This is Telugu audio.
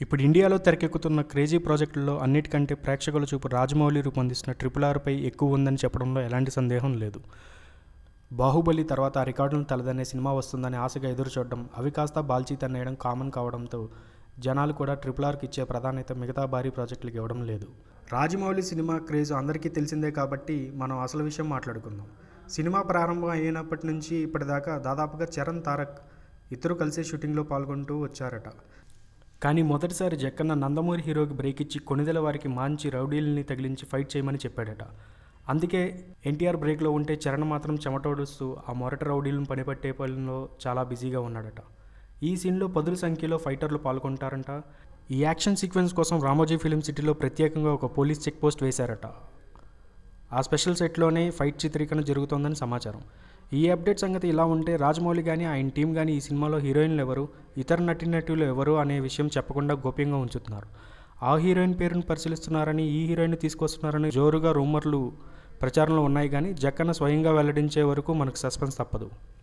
ఇప్పుడు ఇండియాలో తెరకెక్కుతున్న క్రేజీ ప్రాజెక్టుల్లో అన్నిటికంటే ప్రేక్షకుల చూపు రాజమౌళి రూపొందిస్తున్న ట్రిపుల్ ఆర్పై ఎక్కువ ఉందని చెప్పడంలో ఎలాంటి సందేహం లేదు బాహుబలి తర్వాత ఆ రికార్డులను తలదన్నే సినిమా వస్తుందని ఆశగా ఎదురు చూడడం అవి కాస్త బాల్చీ తన్నేయడం కామన్ కావడంతో జనాలు కూడా ట్రిపుల్ ఆర్కి ఇచ్చే ప్రాధాన్యత మిగతా భారీ ప్రాజెక్టులకు ఇవ్వడం లేదు రాజమౌళి సినిమా క్రేజ్ అందరికీ తెలిసిందే కాబట్టి మనం అసలు విషయం మాట్లాడుకుందాం సినిమా ప్రారంభం అయినప్పటి నుంచి ఇప్పటిదాకా దాదాపుగా చరణ్ తారక్ ఇద్దరు కలిసి షూటింగ్లో పాల్గొంటూ వచ్చారట కానీ మొదటిసారి జక్కన్న నందమూరి హీరోకి బ్రేక్ ఇచ్చి కొనిదెల వారికి మాంచి రౌడీల్ని తగిలించి ఫైట్ చేయమని చెప్పాడట అందుకే ఎన్టీఆర్ బ్రేక్లో ఉంటే చరణ్ మాత్రం చెమటోడుస్తూ ఆ మొరటి రౌడీలను పనిపట్టే పనిలో చాలా బిజీగా ఉన్నాడట ఈ సీన్లో పదుల సంఖ్యలో ఫైటర్లు పాల్గొంటారంట ఈ యాక్షన్ సీక్వెన్స్ కోసం రామోజీ ఫిలిం సిటీలో ప్రత్యేకంగా ఒక పోలీస్ చెక్ పోస్ట్ వేశారట ఆ స్పెషల్ సెట్లోనే ఫైట్ చిత్రీకరణ జరుగుతోందని సమాచారం ఈ అప్డేట్ సంగతి ఇలా ఉంటే రాజమౌళి కానీ ఆయన టీం కానీ ఈ సినిమాలో హీరోయిన్లు ఎవరు ఇతర నటీనటులు ఎవరు అనే విషయం చెప్పకుండా గోప్యంగా ఉంచుతున్నారు ఆ హీరోయిన్ పేరును పరిశీలిస్తున్నారని ఈ హీరోయిన్ తీసుకొస్తున్నారని జోరుగా రూమర్లు ప్రచారంలో ఉన్నాయి కానీ జక్కన్న స్వయంగా వెల్లడించే వరకు మనకు సస్పెన్స్ తప్పదు